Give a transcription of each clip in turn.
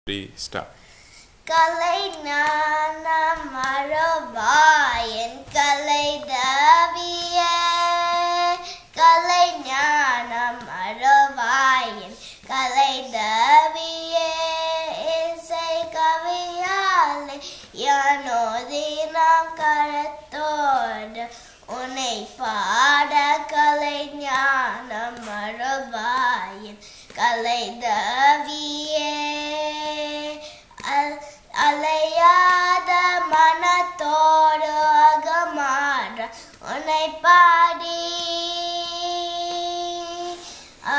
three, start. கலை ஞானம் மரபாயன் கலை தவிய கலை ஞானம் மரபாயன் கலை தவிய இசை கவியாலை யானோதி நாம் கரத்தோடு உன்னை பாட கலை ஞானம் மரபாயன் கலை தவியே அல்- அலையாத மனத்தோடு அகமாற உன்னை பாடி ஆ,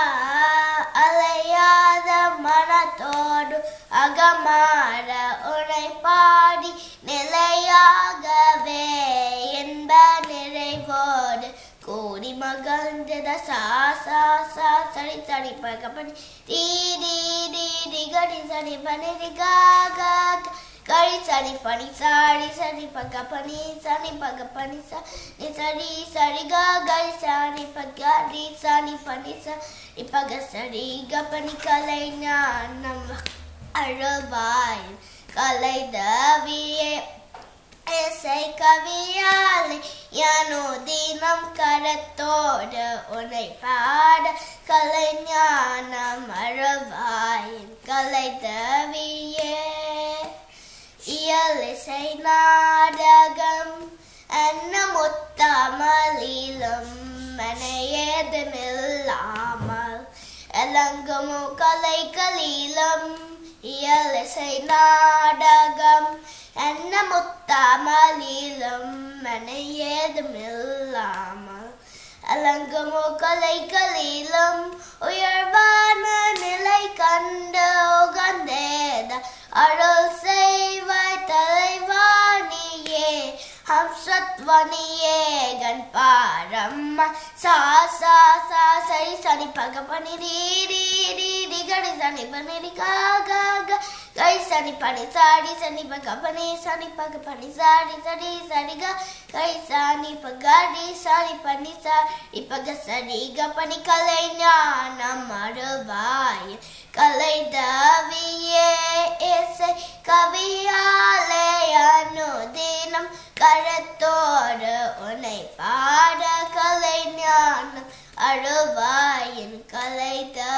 அலையாத மனத்தோடு அகமாற உன்னை பாடி நிலையாகவே என்ப நிறைவோடு கூடி மகந்தத சா சா சா சரி சரி பக பனி டி டி டி டி கடி சரி பனி டி கா கா கா. கரி சரி பனி சாரி சரி பக பனி சனி பக பனி சா நி சரி சரி கா கரி சாணி பக டி சாணி பனி சா நி பக சரி க பனி கலை ஞானம் அழவாய் கலை தவியே இசை கவியாலை யானோ தினம் கரத்தோடு உன்னை பாட கலை ஞானம் அழவாயின் கலை தவியே இயல் இசை நாடகம் என்ன முத்தாமலிலும் மனையேதுமில்லாமல் எலங்குமோ கலை கலீலம் இயல் இசை நாடகம் என்ன முத்தாமலிலும் மனையேதுமில்லாமல் அலங்குமோ கலை கலீலும் உயர்வான நிலை கண்டு உகந்தேத அருள் செய்வாய் தலைவாணியே ஹம்சத்வனியே கண் பாரம்மா சா சா சா சரி சனி பக பனி ரி ரி ரி ரி கடி சனி பனி ரி கா கா கா கை சனி பனி சாடி சனி பக பனி சனி பக பனி சாடி சரி சரி க கை சாணி பக டி சாணி பனி சா இப்பக சரி க பனி கலை ஞானம் மறுவாய் கலை தவியே இசை கவியாலே அனுதினம் கரத்தோடு உன்னை பாட கலை ஞானம் அழுவாயின் கலை த